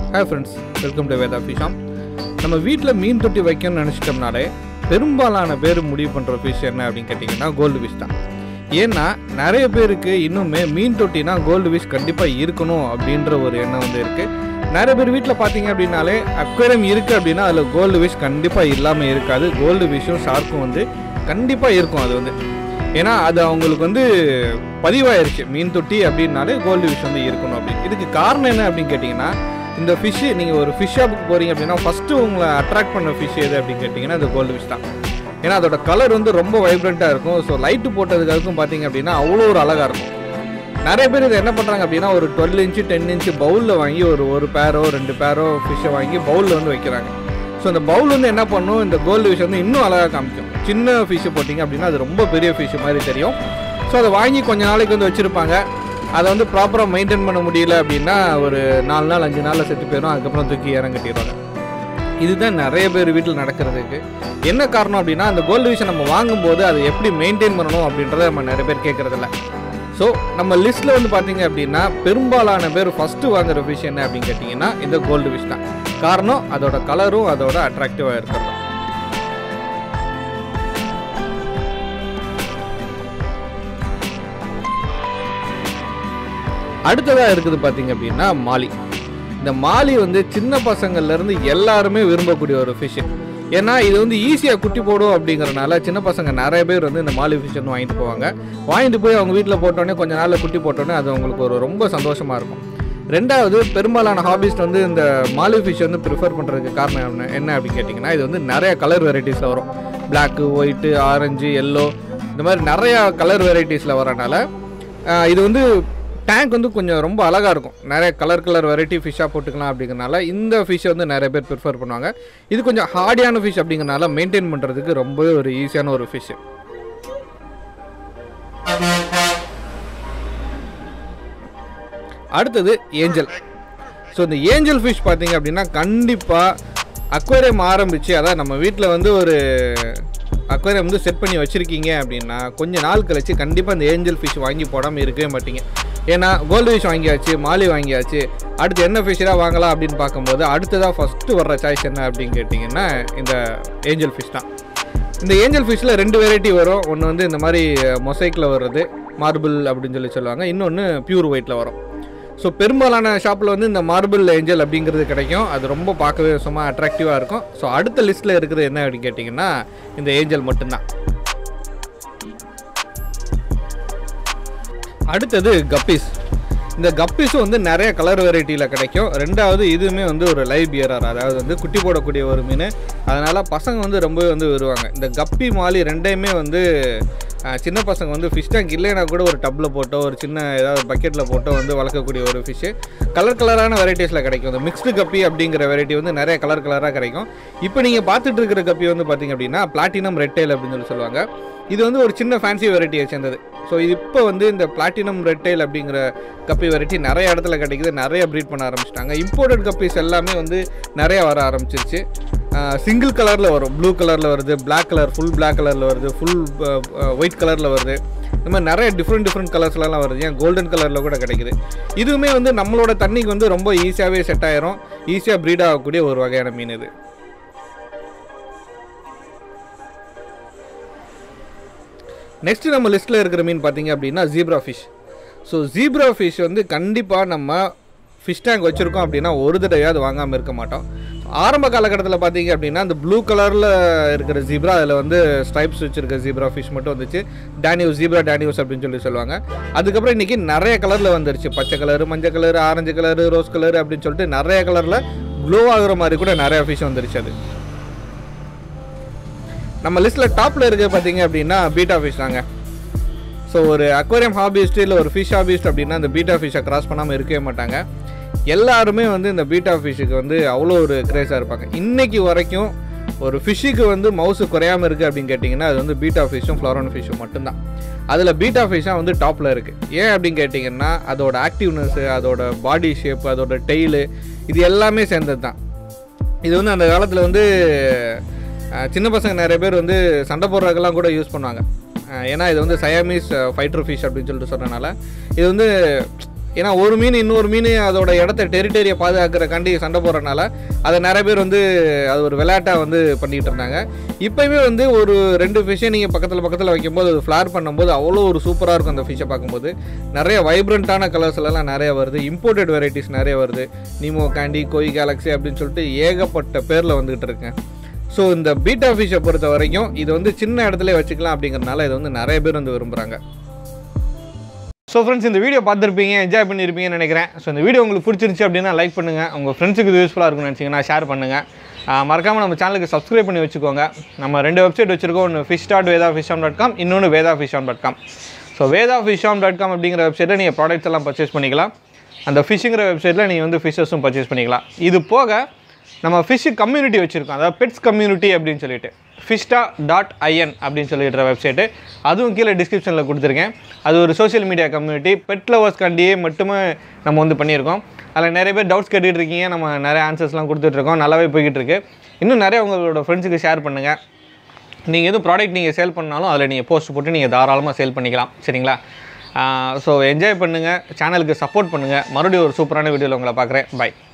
hi friends welcome to Veda fish farm நம்ம வீட்டில் மீன் தொட்டி வைக்கணும்னு நினச்சிட்டோம்னாலே பெரும்பாலான பேர் முடிவு பண்ணுற ஃபிஷ் என்ன அப்படின்னு கேட்டிங்கன்னா கோல்டு ஃபிஷ் தான் ஏன்னா நிறைய பேருக்கு இன்னுமே மீன் தொட்டினா கோல்டு ஃபிஷ் கண்டிப்பாக இருக்கணும் அப்படின்ற ஒரு எண்ணம் வந்து இருக்குது நிறைய பேர் வீட்டில் பார்த்தீங்க அப்படின்னாலே அக்வேரியம் இருக்குது அப்படின்னா அதில் கோல்டு ஃபிஷ் கண்டிப்பாக இல்லாமல் இருக்காது கோல்டு ஃபிஷ்ஷும் ஷார்க்கும் வந்து கண்டிப்பாக இருக்கும் அது வந்து ஏன்னா அது அவங்களுக்கு வந்து பதிவாயிருச்சு மீன் தொட்டி அப்படின்னாலே கோல்டு ஃபிஷ் வந்து இருக்கணும் அப்படின்னு இதுக்கு காரணம் என்ன அப்படின்னு கேட்டிங்கன்னா இந்த ஃபிஷ்ஷு நீங்கள் ஒரு ஃபிஷ் ஷாப்புக்கு போகிறீங்க அப்படின்னா ஃபஸ்ட்டு உங்களை அட்ராக்ட் பண்ண ஃபிஷ் எது அப்படின்னு கேட்டிங்கன்னா அது கோல்டு ஃபிஷ் தான் ஏன்னா அதோட கலர் வந்து ரொம்ப வைப்ரண்ட்டாக இருக்கும் ஸோ லைட்டு போட்டதுக்காகவும் பார்த்தீங்க அப்படின்னா அவ்வளோ ஒரு அழகாக இருக்கும் நிறைய பேர் இதை என்ன பண்ணுறாங்க அப்படின்னா ஒரு டுவெல் இன்ச்சு டென் இன்ச்சு பவுலில் வாங்கி ஒரு ஒரு பேரோ ரெண்டு பேரோ ஃபிஷ்ஷை வாங்கி பவுலில் வந்து வைக்கிறாங்க ஸோ இந்த பவுல் வந்து என்ன பண்ணும் இந்த கோல்டு ஃபிஷ் வந்து இன்னும் அழகாக காமிக்கும் சின்ன ஃபிஷ்ஷு போட்டிங்க அப்படின்னா அது ரொம்ப பெரிய ஃபிஷ் மாதிரி தெரியும் ஸோ அதை வாங்கி கொஞ்ச நாளைக்கு வந்து வச்சுருப்பாங்க அதை வந்து ப்ராப்பராக மெயின்டைன் பண்ண முடியல அப்படின்னா ஒரு நாலு நாள் அஞ்சு நாளில் செத்து போயிடும் அதுக்கப்புறம் தூக்கி இறங்கட்டிடுவாங்க இதுதான் நிறைய பேர் வீட்டில் நடக்கிறதுக்கு என்ன காரணம் அப்படின்னா அந்த கோல்டு விஷயம் நம்ம வாங்கும்போது அதை எப்படி மெயின்டைன் பண்ணணும் அப்படின்றத நம்ம நிறைய பேர் கேட்குறதில்ல ஸோ நம்ம லிஸ்ட்டில் வந்து பார்த்தீங்க அப்படின்னா பெரும்பாலான பேர் ஃபஸ்ட்டு வாங்குற ஃபிஷ் என்ன அப்படின்னு கேட்டிங்கன்னா இந்த கோல்டு ஃபிஷ் தான் காரணம் அதோட கலரும் அதோட அட்ராக்டிவாக இருக்கிறது அடுத்ததாக இருக்குது பார்த்தீங்க அப்படின்னா மாலி இந்த மாலி வந்து சின்ன பசங்கள்லேருந்து எல்லாருமே விரும்பக்கூடிய ஒரு ஃபிஷ்ஷு ஏன்னா இது வந்து ஈஸியாக குட்டி போடும் அப்படிங்கிறனால சின்ன பசங்க நிறைய பேர் வந்து இந்த மாலி ஃபிஷ் வந்து வாங்கிட்டு போவாங்க வாங்கிட்டு போய் அவங்க வீட்டில் போட்டோன்னே கொஞ்ச நாளில் குட்டி போட்டோன்னே அது அவங்களுக்கு ஒரு ரொம்ப சந்தோஷமாக இருக்கும் ரெண்டாவது பெரும்பாலான ஹாபிஸ்ட் வந்து இந்த மாலி ஃபிஷ் வந்து ப்ரிஃபர் பண்ணுறதுக்கு காரணம் என்ன என்ன அப்படின்னு கேட்டிங்கன்னா இது வந்து நிறைய கலர் வெரைட்டிஸில் வரும் பிளாக்கு ஒயிட்டு ஆரஞ்சு எல்லோ இந்த மாதிரி நிறையா கலர் வெரைட்டிஸில் வரனால ஆஹ், இது வந்து டேங்க் வந்து கொஞ்சம் ரொம்ப அழகாக இருக்கும் நிறைய கலர் கலர் வெரைட்டி ஃபிஷ்ஷாக போட்டுக்கலாம் அப்படிங்கிறனால இந்த ஃபிஷ்ஷை வந்து நிறைய பேர் ப்ரிஃபர் பண்ணுவாங்க இது கொஞ்சம் ஹார்டியான ஃபிஷ் அப்படிங்கிறனால மெயின்டைன் பண்ணுறதுக்கு ரொம்பவே ஒரு ஈஸியான ஒரு ஃபிஷ்ஷு அடுத்தது ஏஞ்சல் ஸோ இந்த ஏஞ்சல் ஃபிஷ் பார்த்தீங்க அப்படின்னா கண்டிப்பாக அக்வேரியம் ஆரம்பித்து அதான் நம்ம வீட்டில் வந்து ஒரு அக்வேரியம் வந்து செட் பண்ணி வச்சுருக்கீங்க அப்படின்னா கொஞ்ச நாள் கழிச்சு கண்டிப்பாக இந்த ஏஞ்சல் ஃபிஷ் வாங்கி போடாமல் இருக்கவே மாட்டீங்க ஏன்னா கோல்டு ஃபிஷ் வாங்கியாச்சு மாலி வாங்கியாச்சு அடுத்து என்ன ஃபிஷ்ஷாக வாங்கலாம் அப்படின்னு பார்க்கும்போது அடுத்ததாக ஃபஸ்ட்டு வர்ற சாய்ஸ் என்ன அப்படின்னு கேட்டிங்கன்னா இந்த ஏஞ்சல் ஃபிஷ் தான் இந்த ஏஞ்சல் ஃபிஷ்ஷில் ரெண்டு வெரைட்டி வரும் ஒன்று வந்து இந்த மாதிரி மொசைக்கில் வர்றது மார்பிள் அப்படின்னு சொல்லி சொல்லுவாங்க இன்னொன்று பியூர் ஒயிட்டில் வரும் ஸோ பெரும்பாலான ஷாப்பில் வந்து இந்த மார்பிள் ஏஞ்சல் அப்படிங்கிறது கிடைக்கும் அது ரொம்ப பார்க்கவே சும்மா அட்ராக்டிவாக இருக்கும் ஸோ அடுத்த லிஸ்ட்டில் இருக்கிறது என்ன அப்படின்னு கேட்டிங்கன்னா இந்த ஏஞ்சல் மட்டும்தான் அடுத்தது கப்பீஸ் இந்த கப்பீஸும் வந்து நிறைய கலர் வெரைட்டியில் கிடைக்கும் ரெண்டாவது இதுவுமே வந்து ஒரு லைவ் பியரர் அதாவது வந்து குட்டி போடக்கூடிய ஒரு மீன் அதனால் பசங்க வந்து ரொம்பவே வந்து வருவாங்க இந்த கப்பி மாலி ரெண்டையுமே வந்து அஹ், சின்ன பசங்க வந்து ஃபிஷ் டேங்க் இல்லைனா கூட ஒரு டப்பில் போட்டோ ஒரு சின்ன ஏதாவது பக்கெட்டில் போட்டோ வந்து வளர்க்கக்கூடிய ஒரு ஃபிஷ்ஷு கலர் கலரான வெரைட்டிஸில் கிடைக்கும் இந்த மிக்ஸ்டு கப்பி அப்படிங்கிற வெரைட்டி வந்து நிறைய கலர் கலராக கிடைக்கும் இப்போ நீங்கள் பார்த்துட்டு இருக்கிற கப்பி வந்து பார்த்தீங்க அப்படின்னா பிளாட்டினம் ரெட்டைல் அப்படின்னு சொல்லி சொல்லுவாங்க இது வந்து ஒரு சின்ன ஃபேன்சி வெரைட்டியை சேர்ந்தது ஸோ இது இப்போ வந்து இந்த பிளாட்டினம் ரெட்டைல் அப்படிங்கிற கப்பி வெரைட்டி நிறைய இடத்துல கிடைக்குது நிறைய ப்ரீட் பண்ண ஆரம்பிச்சிட்டாங்க இம்போர்ட்டட் கப்பீஸ் எல்லாமே வந்து நிறைய வர ஆரம்பிச்சிருச்சு சிங்கிள் கலரில் வரும் ப்ளூ கலரில் வருது Black கலர் ஃபுல் Black கலரில் வருது ஃபுல் ஒயிட் கலரில் வருது இந்த மாதிரி நிறைய டிஃப்ரெண்ட் டிஃப்ரெண்ட் கலர்ஸ்லாம் வருது ஏன் கோல்டன் கலரில் கூட கிடைக்குது இதுவுமே வந்து நம்மளோட தண்ணிக்கு வந்து ரொம்ப ஈஸியாகவே செட் ஆயிரும் ஈஸியாக ப்ரீட் ஆகக்கூடிய ஒரு வகையான மீன் இது நெக்ஸ்ட் நம்ம லிஸ்ட்டில் இருக்கிற மீன் பார்த்தீங்க அப்படின்னா zebra fish so zebra fish வந்து கண்டிப்பாக நம்ம ஃபிஷ் டேங்க் வச்சுருக்கோம் அப்படின்னா ஒரு தடவையாவது வாங்காமல் இருக்க மாட்டோம் ஆரம்ப காலகட்டத்தில் பார்த்தீங்க அப்படின்னா அந்த ப்ளூ கலரில் இருக்கிற ஜீப்ரா அதில் வந்து ஸ்ட்ரைப்ஸ் வச்சுருக்க ஜீப்ரா ஃபிஷ் மட்டும் வந்துச்சு டேனியூஸ் ஜீப்ரா டேனியூஸ் அப்படின்னு சொல்லி சொல்லுவாங்க அதுக்கப்புறம் இன்றைக்கி நிறைய கலரில் வந்துருச்சு பச்சை கலர் மஞ்சள் colour orange colour rose colour அப்படின்னு சொல்லிட்டு நிறைய கலரில் க்ளோ ஆகுற மாதிரி கூட நிறைய ஃபிஷ் வந்துருச்சு அது நம்ம லிஸ்ட்டில் டாப்பில் இருக்க பார்த்தீங்க அப்படின்னா பீட்டா ஃபிஷ் தாங்க ஸோ ஒரு அக்வேரியம் ஹாபிஸ்ட் இல்லை ஒரு ஃபிஷ் ஹாபிஸ்ட் அப்படின்னா இந்த பீட்டா ஃபிஷ்ஷை கிராஸ் பண்ணாமல் இருக்கவே மாட்டாங்க எல்லாருமே வந்து இந்த பீட்டா ஃபிஷ்ஷுக்கு வந்து அவ்வளோ ஒரு கிரேஸாக இருப்பாங்க இன்னைக்கு வரைக்கும் ஒரு ஃபிஷ்ஷுக்கு வந்து மவுசு குறையாமல் இருக்குது அப்படின்னு கேட்டிங்கன்னா அது வந்து பீட்டா ஃபிஷ்ஷும் ஃப்ளோரன் ஃபிஷ்ஷும் மட்டும்தான் அதில் பீட்டா ஃபிஷ்ஷாக வந்து டாப்பில் இருக்குது ஏன் அப்படின்னு கேட்டிங்கன்னா அதோட ஆக்டிவ்னஸ்ஸு அதோட பாடி ஷேப் அதோட டெய்லு இது எல்லாமே சேர்ந்தது தான் இது வந்து அந்த காலத்தில் வந்து அஹ், சின்ன பசங்க நிறைய பேர் வந்து சண்டை போடுறதுக்கெல்லாம் கூட யூஸ் பண்ணுவாங்க அஹ், ஏன்னா இது வந்து சயாமீஸ் ஃபைட்டர் ஃபிஷ் அப்படின்னு சொல்லிட்டு சொன்னனால இது வந்து ஏன்னா ஒரு மீன் இன்னொரு மீன் அதோட இடத்த டெரிட்டரியை பாதுகாக்கிறக்காண்டி சண்டை போடுறதுனால அதை நிறைய பேர் வந்து அது ஒரு விளையாட்டாக வந்து பண்ணிகிட்டு இருந்தாங்க இப்போயுமே வந்து ஒரு ரெண்டு ஃபிஷ்ஷை நீங்கள் பக்கத்தில் பக்கத்தில் வைக்கும்போது அது ஃப்ளார் பண்ணும்போது அவ்வளோ ஒரு சூப்பராக இருக்கும் அந்த ஃபிஷ்ஷை பார்க்கும்போது நிறைய வைப்ரண்ட்டான கலர்ஸ்லாம் நிறைய வருது இம்போர்ட்டட் வெரைட்டிஸ் நிறைய வருது நீமோ கேண்டி கோய் கேலக்ஸி அப்படின்னு சொல்லிட்டு ஏகப்பட்ட பேரில் வந்துகிட்டு இருக்கேன் ஸோ இந்த பீட்டா ஃபிஷ்ஷை பொறுத்த வரைக்கும் இது வந்து சின்ன இடத்துல வச்சுக்கலாம் அப்படிங்கிறனால இது வந்து நிறைய பேர் வந்து விரும்புகிறாங்க ஸோ ஃப்ரெண்ட்ஸ் இந்த வீடியோ பார்த்துருப்பீங்க என்ஜாய் பண்ணியிருப்பீங்கன்னு நினைக்கிறேன் ஸோ இந்த வீடியோ உங்களுக்கு பிடிச்சிருந்துச்சி அப்படின்னா லைக் பண்ணுங்கள் உங்கள் ஃப்ரெண்ட்ஸுக்கு இது யூஸ்ஃபுல்லாக இருக்கும்னு நினச்சிங்கன்னா ஷேர் பண்ணுங்கள் மறக்காமல் நம்ம சேனலுக்கு சப்ஸ்கிரைப் பண்ணி வச்சுக்கோங்க நம்ம ரெண்டு வெப்சைட் வச்சுருக்கோம் ஒன்று fish dot Veda fish farm dot com இன்னொன்று Veda fish farm dot com so Veda fish farm dot com அப்படிங்கிற வெப்சைட்டில் நீங்கள் ப்ராடக்ட்ஸ் எல்லாம் பர்ச்சேஸ் பண்ணிக்கலாம் அந்த ஃபிஷ்ஷுங்கிற வெப்சைட்டில் நீங்கள் வந்து ஃபிஷ்ஷஸும் பர்ச்சேஸ் பண்ணிக்கலாம் இது போக நம்ம ஃபிஷ் கம்யூனிட்டி வச்சுருக்கோம் அதாவது பெட்ஸ் கம்யூனிட்டி அப்படின்னு சொல்லிட்டு ஃபிஷ்டா டாட் ஐஎன் அப்படின்னு சொல்லிடுற வெப்சைட்டு அதுவும் கீழே டிஸ்கிரிப்ஷனில் கொடுத்துருக்கேன் அது ஒரு சோஷியல் மீடியா கம்யூனிட்டி பெட் லவர்ஸ்காண்டியே மட்டுமே நம்ம வந்து பண்ணியிருக்கோம் அதில் நிறைய பேர் டவுட்ஸ் கேட்டுட்டு இருக்கீங்க நம்ம நிறைய ஆன்சர்ஸ்லாம் கொடுத்துட்ருக்கோம் நல்லாவே போய்கிட்டு இருக்கு இன்னும் நிறைய உங்களோட ஃப்ரெண்ட்ஸுக்கு ஷேர் பண்ணுங்கள் நீங்கள் எதுவும் ப்ராடக்ட் நீங்கள் சேல் பண்ணாலும் அதில் நீங்கள் போஸ்ட் போட்டு நீங்கள் தாராளமாக சேல் பண்ணிக்கலாம் சரிங்களா ஸோ என்ஜாய் பண்ணுங்கள் சேனலுக்கு சப்போர்ட் பண்ணுங்கள் மறுபடியும் ஒரு சூப்பரான வீடியோவில் உங்களை பார்க்குறேன் பை